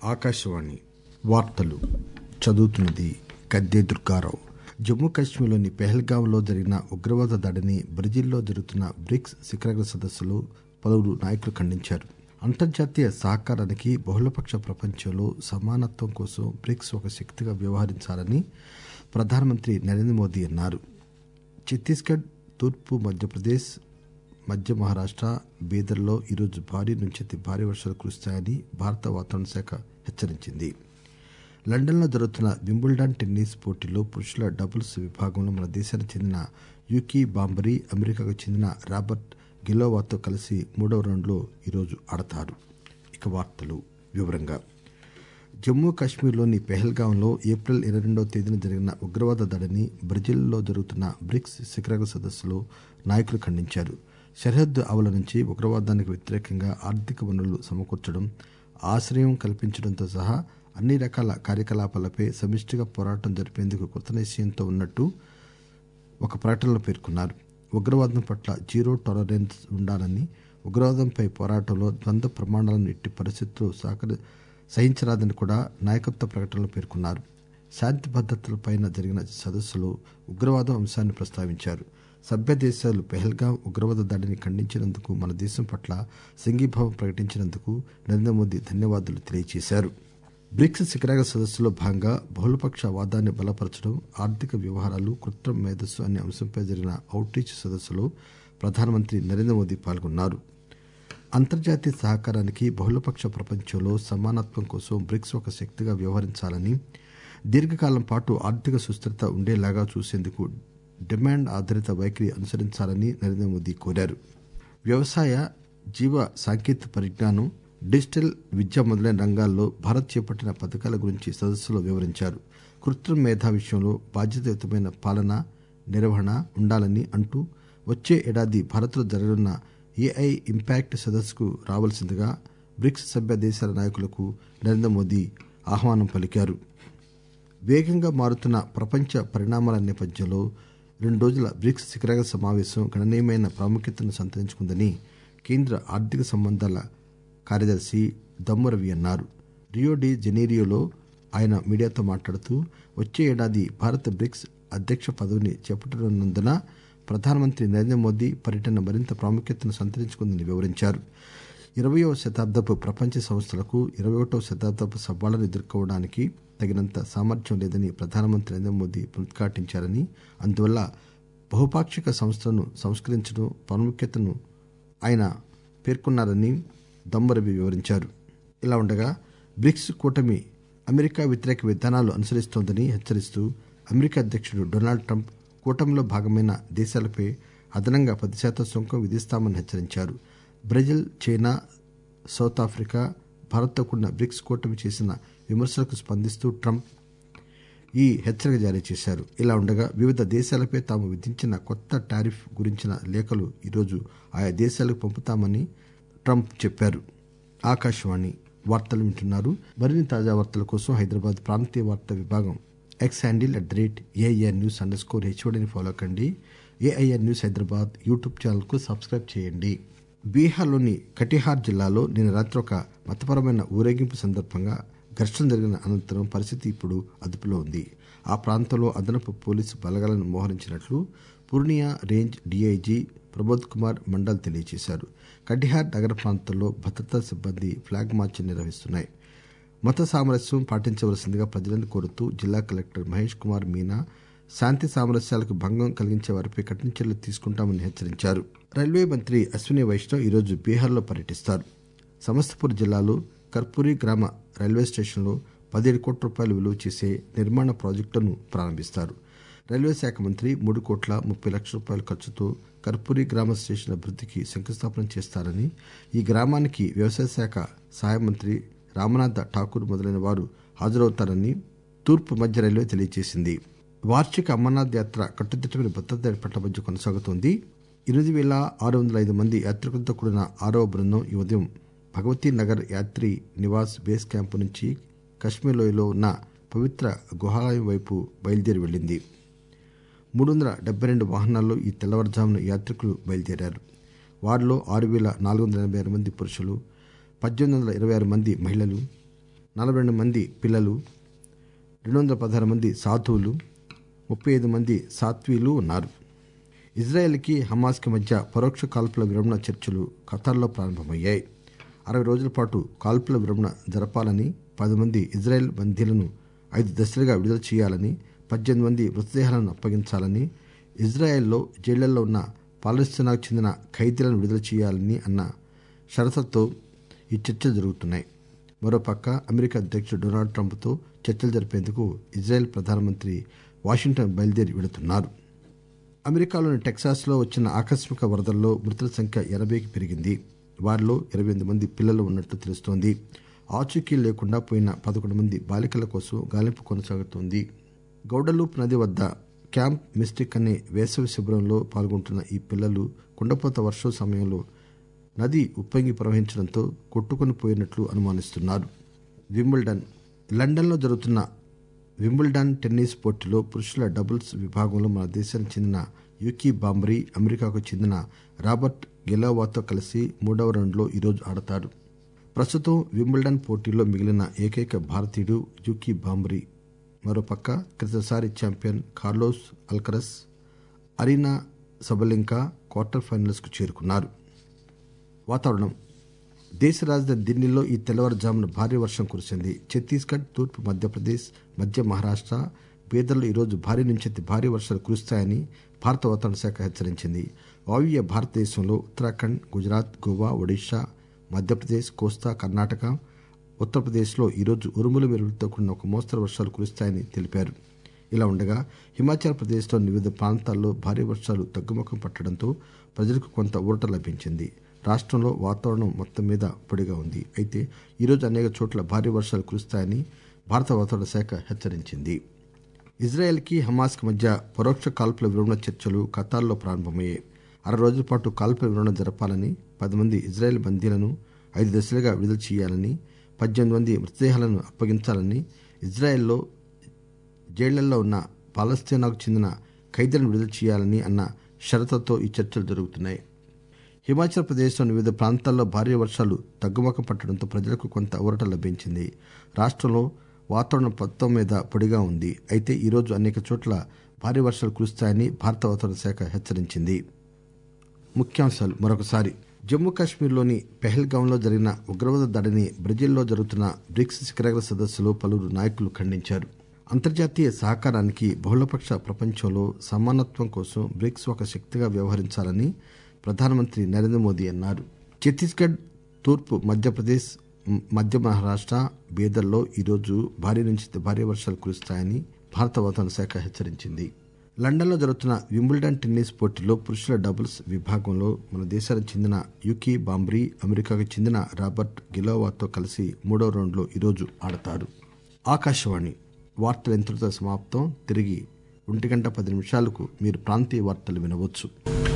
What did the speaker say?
ఆకాశవాణి వార్తలు చదువుతున్నది గద్దె దుర్గారావు జమ్మూ కాశ్మీర్లోని పెహల్గాంలో జరిగిన ఉగ్రవాద దాడిని బ్రెజిల్లో జరుగుతున్న బ్రిక్స్ శిఖరాగ్ర సదస్సులో పలువురు నాయకులు ఖండించారు అంతర్జాతీయ సహకారానికి బహుళపక్ష ప్రపంచంలో సమానత్వం కోసం బ్రిక్స్ ఒక శక్తిగా వ్యవహరించాలని ప్రధానమంత్రి నరేంద్ర మోదీ అన్నారు ఛత్తీస్గఢ్ తూర్పు మధ్యప్రదేశ్ మధ్య మహారాష్ట బీదర్లో ఈరోజు భారీ నుంచి అతి భారీ వర్షాలు కురుస్తాయని భారత వాతావరణ శాఖ హెచ్చరించింది లండన్లో జరుగుతున్న వింబుల్డన్ టెన్నిస్ పోటీలో పురుషుల డబుల్స్ విభాగంలో మన దేశానికి చెందిన యూకీ బాంబరీ అమెరికాకు చెందిన రాబర్ట్ గిలోవాతో కలిసి మూడవ రౌండ్లో ఈరోజు ఆడతారు ఇక వార్తలు వివరంగా జమ్మూ కాశ్మీర్లోని పెహల్గాంలో ఏప్రిల్ ఇరవై రెండవ తేదీన జరిగిన ఉగ్రవాద దాడిని బ్రెజిల్లో జరుగుతున్న బ్రిక్స్ శిఖరాగ్ర సదస్సులో నాయకులు ఖండించారు సరిహద్దు ఆవల నుంచి ఉగ్రవాదానికి వ్యతిరేకంగా ఆర్థిక వనరులు సమకూర్చడం ఆశ్రయం కల్పించడంతో సహా అన్ని రకాల కార్యకలాపాలపై సమిష్టిగా పోరాటం జరిపేందుకు కృత నిశ్చయంతో ఉన్నట్టు ఒక ప్రకటనలో పేర్కొన్నారు ఉగ్రవాదం పట్ల జీరో టాలరెన్స్ ఉండాలని ఉగ్రవాదంపై పోరాటంలో ద్వంద్వ ప్రమాణాలను ఎట్టి పరిస్థితుల్లో సహకరి సహించరాదని కూడా నాయకత్వ ప్రకటనలో పేర్కొన్నారు శాంతి భద్రతలపై జరిగిన సదస్సులో ఉగ్రవాదం అంశాన్ని ప్రస్తావించారు సభ్య దేశాలు పెహల్గాం ఉగ్రవాద దాడిని ఖండించినందుకు మన దేశం పట్ల సంఘీభావం ప్రకటించినందుకు నరేంద్ర మోదీ ధన్యవాదాలు తెలియజేశారు బ్రిక్స్ శిఖరాగ్ర సదస్సులో భాగంగా బహుళపక్ష వాదాన్ని బలపరచడం ఆర్థిక వ్యవహారాలు కృత్రిమ మేధస్సు అనే అంశంపై జరిగిన అవుట్ రీచ్ సదస్సులో ప్రధానమంత్రి నరేంద్ర మోదీ పాల్గొన్నారు అంతర్జాతీయ సహకారానికి బహుళపక్ష ప్రపంచంలో సమానత్వం కోసం బ్రిక్స్ ఒక శక్తిగా వ్యవహరించాలని దీర్ఘకాలం పాటు ఆర్థిక సుస్థిరత ఉండేలాగా చూసేందుకు డిమాండ్ ఆధారిత వైఖరి అనుసరించాలని నరేంద్ర మోదీ కోరారు వ్యవసాయ జీవ సాంకేతిక పరిజ్ఞానం డిజిటల్ విద్య మొదలైన రంగాల్లో భారత్ చేపట్టిన పథకాల గురించి సదస్సులో వివరించారు కృత్రిమ మేధా విషయంలో బాధ్యతాయుతమైన పాలన నిర్వహణ ఉండాలని అంటూ వచ్చే ఏడాది భారత్లో జరగనున్న ఏఐ ఇంపాక్ట్ సదస్సుకు రావాల్సిందిగా బ్రిక్స్ సభ్య దేశాల నాయకులకు నరేంద్ర మోదీ ఆహ్వానం పలికారు వేగంగా మారుతున్న ప్రపంచ పరిణామాల నేపథ్యంలో రెండు రోజుల బ్రిక్స్ శిఖరాగ్ర సమావేశం గణనీయమైన ప్రాముఖ్యతను సంతరించుకుందని కేంద్ర ఆర్థిక సంబంధాల కార్యదర్శి దమ్ము రవి అన్నారు రియో డి జెనీరియోలో ఆయన మీడియాతో మాట్లాడుతూ వచ్చే ఏడాది భారత్ బ్రిక్స్ అధ్యక్ష పదవిని చేపట్టనున్నందున ప్రధానమంత్రి నరేంద్ర మోదీ పర్యటన మరింత ప్రాముఖ్యతను సంతరించుకుందని వివరించారు ఇరవయో శతాబ్దపు ప్రపంచ సంస్థలకు ఇరవై ఒకటో శతాబ్దపు సవాళ్లను ఎదుర్కోవడానికి తగినంత సామర్థ్యం లేదని ప్రధానమంత్రి నరేంద్ర మోదీ పునరుద్ఘాటించారని అందువల్ల బహుపాక్షిక సంస్థలను సంస్కరించడం ప్రాముఖ్యతను ఆయన పేర్కొన్నారని దమ్మరవి వివరించారు ఇలా ఉండగా బ్రిక్స్ కూటమి అమెరికా వ్యతిరేక విధానాలు అనుసరిస్తోందని హెచ్చరిస్తూ అమెరికా అధ్యక్షుడు డొనాల్డ్ ట్రంప్ కూటమిలో భాగమైన దేశాలపై అదనంగా పది శాతం సుంకం విధిస్తామని హెచ్చరించారు బ్రెజిల్ చైనా సౌత్ ఆఫ్రికా భారత్తో కూడిన బ్రిక్స్ కూటమి చేసిన విమర్శలకు స్పందిస్తూ ట్రంప్ ఈ హెచ్చరిక జారీ చేశారు ఇలా ఉండగా వివిధ దేశాలపై తాము విధించిన కొత్త టారిఫ్ గురించిన లేఖలు ఈరోజు ఆయా దేశాలకు పంపుతామని ట్రంప్ చెప్పారు ఆకాశవాణి వార్తలు వింటున్నారు మరిన్ని తాజా వార్తల కోసం హైదరాబాద్ ప్రాంతీయ వార్తా విభాగం X handle at the rate A I R news underscore హెచ్ఓడిని ఫాలో కండి A I R news Hyderabad YouTube channel కు సబ్స్క్రైబ్ చేయండి బీహార్లోని కటిహార్ జిల్లాలో నిన్న రాత్రి ఒక మతపరమైన ఊరేగింపు సందర్భంగా ఘర్షణ జరిగిన అనంతరం పరిస్థితి ఇప్పుడు అదుపులో ఉంది ఆ ప్రాంతంలో అదనపు పోలీసు బలగాలను మోహరించినట్లు పూర్ణియా రేంజ్ డీఐజీ ప్రబోధ్ కుమార్ మండల్ తెలియజేశారు కటిహార్ నగర ప్రాంతంలో భద్రతా సిబ్బంది ఫ్లాగ్ మార్చ్ నిర్వహిస్తున్నాయి మత సామరస్యం పాటించవలసిందిగా ప్రజలను కోరుతూ జిల్లా కలెక్టర్ మహేష్ కుమార్ మీనా శాంతి సామరస్యాలకు భంగం కలిగించే వారిపై కఠిన చర్యలు తీసుకుంటామని హెచ్చరించారు రైల్వే మంత్రి అశ్విని వైష్ణవ్ ఈరోజు బీహార్లో పర్యటిస్తారు సమస్తపూర్ జిల్లాలో కర్పూరి గ్రామ రైల్వే స్టేషన్లో పదిహేడు కోట్ల రూపాయలు విలువ చేసే నిర్మాణ ప్రాజెక్టులను ప్రారంభిస్తారు రైల్వే శాఖ మంత్రి మూడు కోట్ల ముప్పై లక్షల రూపాయల ఖర్చుతో కర్పూరి గ్రామ స్టేషన్ అభివృద్ధికి శంకుస్థాపన చేస్తారని ఈ గ్రామానికి వ్యవసాయ శాఖ సహాయ మంత్రి రామనాథ ఠాకూర్ మొదలైన వారు హాజరవుతారని తూర్పు మధ్య రైల్వే తెలియజేసింది వార్షిక అమర్నాథ్ యాత్ర కట్టుదిట్టమైన భద్రత ఏర్పాట్ల మధ్య కొనసాగుతోంది ఎనిమిది వేల ఆరు వందల ఐదు మంది యాత్రికులతో కూడిన ఆరవ బృందం ఈ ఉదయం భగవతీ నగర్ యాత్రి నివాస్ బేస్ క్యాంపు నుంచి కశ్మీర్ లోయలో ఉన్న పవిత్ర గుహాలయం వైపు బయలుదేరి వెళ్లింది మూడు వందల డెబ్బై రెండు వాహనాల్లో ఈ తెల్లవారుజామున యాత్రికులు బయలుదేరారు వారిలో ఆరు వేల నాలుగు వందల ఎనభై ఆరు మంది పురుషులు పద్దెనిమిది వందల ఇరవై ఆరు మంది మహిళలు నలభై రెండు మంది పిల్లలు రెండు వందల పదహారు మంది సాధువులు ముప్పై ఐదు మంది సాత్వీలు ఉన్నారు ఇజ్రాయెల్కి హమాస్కి మధ్య పరోక్ష కాల్పుల విరమణ చర్చలు ఖతార్లో ప్రారంభమయ్యాయి అరవై రోజుల పాటు కాల్పుల విరమణ జరపాలని పది మంది ఇజ్రాయెల్ బందీలను ఐదు దశలుగా విడుదల చేయాలని పద్దెనిమిది మంది మృతదేహాలను అప్పగించాలని ఇజ్రాయెల్లో జైళ్లలో ఉన్న పాలస్తీనాకు చెందిన ఖైదీలను విడుదల చేయాలని అన్న షరతులతో ఈ చర్చలు జరుగుతున్నాయి మరోపక్క అమెరికా అధ్యక్షుడు డొనాల్డ్ ట్రంప్తో చర్చలు జరిపేందుకు ఇజ్రాయెల్ ప్రధానమంత్రి వాషింగ్టన్ బయలుదేరి వెళుతున్నారు అమెరికాలోని టెక్సాస్లో వచ్చిన ఆకస్మిక వరదల్లో మృతుల సంఖ్య ఎనభైకి పెరిగింది వారిలో ఇరవై ఎనిమిది మంది పిల్లలు ఉన్నట్లు తెలుస్తోంది ఆచూకీ లేకుండా పోయిన పదకొండు మంది బాలికల కోసం గాలింపు కొనసాగుతోంది గౌడలూప్ నది వద్ద క్యాంప్ మిస్టిక్ అనే వేసవి శిబిరంలో పాల్గొంటున్న ఈ పిల్లలు కుండపోత వర్షం సమయంలో నది ఉప్పొంగి ప్రవహించడంతో కొట్టుకుని పోయినట్లు అనుమానిస్తున్నారు వింబుల్డన్ లండన్లో జరుగుతున్న వింబుల్డన్ టెన్నిస్ పోటీలో పురుషుల డబుల్స్ విభాగంలో మన దేశానికి చెందిన యూకీ బాంబరీ అమెరికాకు చెందిన రాబర్ట్ గెలోవాతో కలిసి మూడవ రౌండ్లో ఈరోజు ఆడతారు ప్రస్తుతం వింబుల్డన్ పోటీలో మిగిలిన ఏకైక భారతీయుడు యూకీ బాంబరీ మరోపక్క క్రితసారి champion Carlos Alcaraz Aryna Sabalenka quarter finals కు చేరుకున్నారు వాతావరణం దేశ రాజధాని ఢిల్లీలో ఈ తెల్లవారుజామున భారీ వర్షం కురిసింది ఛత్తీస్గఢ్ తూర్పు మధ్యప్రదేశ్ మధ్య మహారాష్ట బీదర్లో ఈరోజు భారీ నుంచి అతి భారీ వర్షాలు కురుస్తాయని భారత వాతావరణ శాఖ హెచ్చరించింది వాయువ్య భారతదేశంలో ఉత్తరాఖండ్ గుజరాత్ గోవా ఒడిశా మధ్యప్రదేశ్ కోస్తా కర్ణాటక ఉత్తరప్రదేశ్లో ఈరోజు ఉరుముల మెరుపులతో కూడిన ఒక మోస్తరు వర్షాలు కురుస్తాయని తెలిపారు ఇలా ఉండగా హిమాచల్ ప్రదేశ్లోని వివిధ ప్రాంతాల్లో భారీ వర్షాలు తగ్గుముఖం పట్టడంతో ప్రజలకు కొంత ఊరట లభించింది రాష్టంలో వాతావరణం మొత్తం మీద పొడిగా ఉంది అయితే ఈరోజు అనేక చోట్ల భారీ వర్షాలు కురుస్తాయని భారత వాతావరణ శాఖ హెచ్చరించింది ఇజ్రాయెల్కి హమాస్కి మధ్య పరోక్ష కాల్పుల విరమణ చర్చలు ఖతార్లో ప్రారంభమయ్యాయి అర రోజుల పాటు కాల్పుల విరమణ జరపాలని పది మంది ఇజ్రాయెల్ బందీలను ఐదు దశలుగా విడుదల చేయాలని పద్దెనిమిది మంది మృతదేహాలను అప్పగించాలని ఇజ్రాయెల్లో జైళ్లలో ఉన్న పాలస్తీనాకు చెందిన ఖైదీలను విడుదల చేయాలని అన్న షరతులతో ఈ చర్చలు జరుగుతున్నాయి హిమాచల్ ప్రదేశ్లోని వివిధ ప్రాంతాల్లో భారీ వర్షాలు తగ్గుముఖం పట్టడంతో ప్రజలకు కొంత ఊరట లభించింది రాష్టంలో వాతావరణం మొత్తం మీద పొడిగా ఉంది అయితే ఈరోజు అనేక చోట్ల భారీ వర్షాలు కురుస్తాయని భారత వాతావరణ శాఖ హెచ్చరించింది ముఖ్యాంశాలు మరొకసారి జమ్మూ కాశ్మీర్లోని పెహల్గాంలో జరిగిన ఉగ్రవాద దాడిని బ్రెజిల్లో జరుగుతున్న బ్రిక్స్ శిఖరాగ్ర సదస్సులో పలువురు నాయకులు ఖండించారు అంతర్జాతీయ సహకారానికి బహుళపక్ష ప్రపంచంలో సమానత్వం కోసం బ్రిక్స్ ఒక శక్తిగా వ్యవహరించాలని ప్రధానమంత్రి నరేంద్ర మోదీ అన్నారు ఛత్తీస్గఢ్ తూర్పు మధ్యప్రదేశ్ మధ్య మహారాష్ట బీదర్లో ఈరోజు భారీ నుంచి భారీ వర్షాలు కురుస్తాయని భారత వాతావరణ శాఖ హెచ్చరించింది లండన్లో జరుగుతున్న వింబుల్డన్ టెన్నిస్ పోటీలో పురుషుల డబుల్స్ విభాగంలో మన దేశానికి చెందిన యూకీ బాంబ్రీ అమెరికాకు చెందిన రాబర్ట్ గిలోవాతో కలిసి మూడో రౌండ్లో ఈరోజు ఆడతారు ఆకాశవాణి వార్తలు ఎంతటితో సమాప్తం తిరిగి ఒంటి గంట పది నిమిషాలకు మీరు ప్రాంతీయ వార్తలు వినవచ్చు